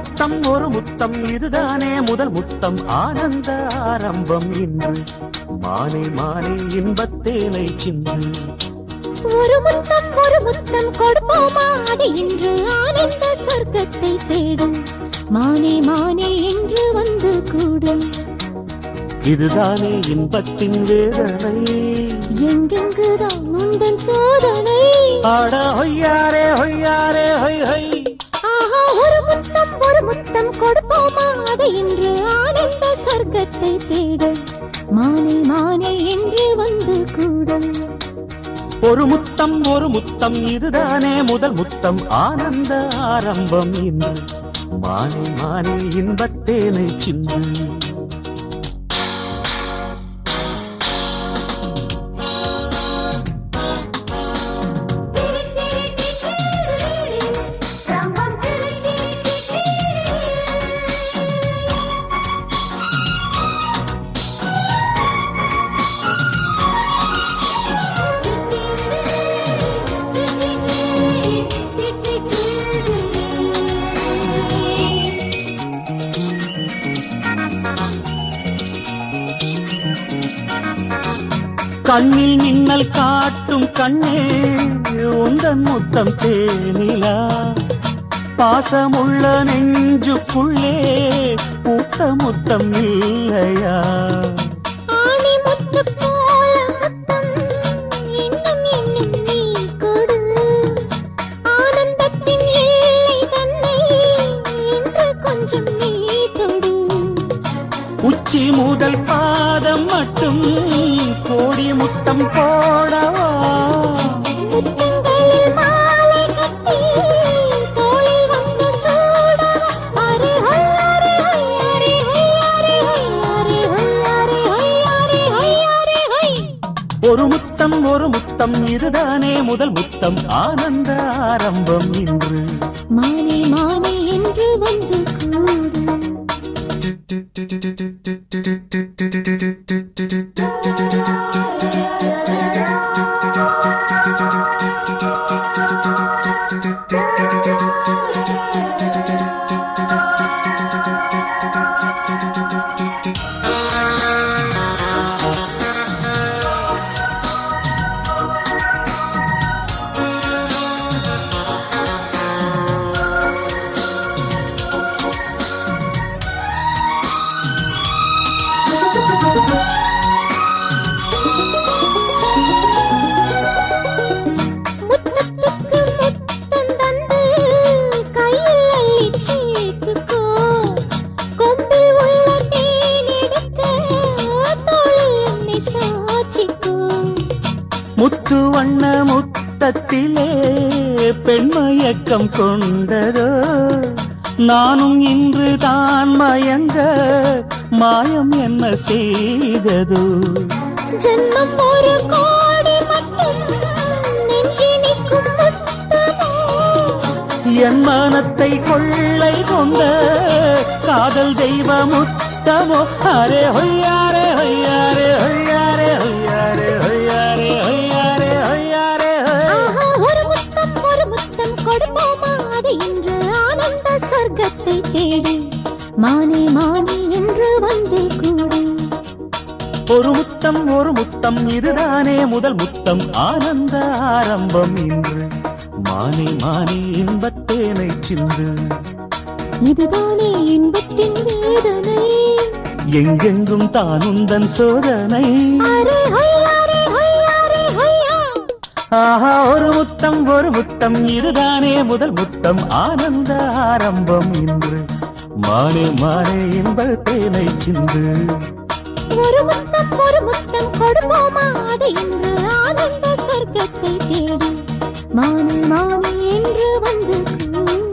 முத்தம் ஒரு முத்தம் இதுதானே முதல் முத்தம் ஆனந்த ஆரம்பம் இன்று மானே மானே இன்பத்தேனை சிந்து ஒரு முத்தம் ஒரு முத்தம் கொடுப்போமா அது இன்று ஆனந்த சொர்க்கத்தை தேடும் மானே மானே என்று வந்து கூடும் இதுதானே இன்பத்தின் வேதனை எங்கெங்குதான் முந்தன் சோதனை ஆட ஹொய்யாரே ஹொய்யாரே ஹொய் ஹொய் ஆஹா ஒரு முத்தம் ஒரு முத்தம் கொடுப்போமா அது இன்று ஆனந்த சொர்க்கத்தை தேடும் மானே மானே என்று வந்து கூடும் ஒரு முத்தம் ஒரு முத்தம் இதுதானே முதல் முத்தம் ஆனந்த ஆரம்பம் இன்று மானே மானே இன்பத்தேனை சிந்து கண்ணில் மின்னல் காட்டும் கண்ணே உந்தன் முத்தம் தேனிலா பாசமுள்ள நெஞ்சுக்குள்ளே பூத்த முத்தம் இல்லையா ஆணி முத்து போல முத்தம் இன்னும் இன்னும் நீ கொடு ஆனந்தத்தின் எல்லை தன்னை இன்று கொஞ்சம் நீ தொடு உச்சி முதல் பாதம் மட்டும் கோடி முத்தம் போடவா முத்தங்களில் மாலை கட்டி தோளில் வந்து சூடவா அரே ஹொய்யாரே ஹொய்யாரே ஹொய்யாரே ஹொய்யாரே ஹொய்யாரே ஹொய்யாரே ஹொய்யாரே ஹொய் ஒரு முத்தம் ஒரு முத்தம் இதுதானே முதல் முத்தம் ஆனந்த ஆரம்பம் இன்று மானே மானே என்று வந்து கூடு முத்தத்துக்கு முத்தம் தந்து கையில் அள்ளி சேர்த்துக்கோ கொம்பில் உள்ள தேன் எடுக்க தோளில் என்னை சாட்சிக்கோ முத்து வண்ண முத்தத்திலே பெண்மயக்கம் கொண்டதோ நானும் இன்று தான் மயங்க மாயம் என்ன செய்ததோ ஜென்மம் ஒரு கோடி மட்டும் நெஞ்சி நிற்கும் முத்தமோ என் மனத்தை கொள்ளை கொண்ட காதல் தெய்வ முத்தமோ அரே ஹொய்யாரே ஹொய்யாரே ஹொய்யாரே ஹொய்யாரே ஹொய்யாரே ஹொய்யாரே ஹொய்யாரே ஹொய். ஆஹா ஒரு முத்தம் ஒரு முத்தம் கொடுப்போமா அது இன்று ஆனந்த சொர்க்கத்தை தேடி மானே மானே என்று வந்து கூடு ஒரு முத்தம் ஒரு முத்தம் இதுதானே முதல் முத்தம் ஆனந்த ஆரம்பம் இன்று மானே மானே இன்பத்தேனை சிந்து இதுதானே இன்பத்தின் வேதனை எங்கெங்கும் தானுந்தன் சோதனை அரே ஹொய்யாரே ஹொய்யாரே ஹொய்யா ஆஹா ஒரு முத்தம் ஒரு முத்தம் இதுதானே முதல் முத்தம் ஆனந்த ஆரம்பம் இன்று மானே மானே இன்பத்தேனை சிந்து ஒரு முத்தம் ஒரு முத்தம் கொடுப்போமா அது இன்று ஆனந்த சொர்க்கத்தை தேடி மானே மானே என்று வந்து கூடு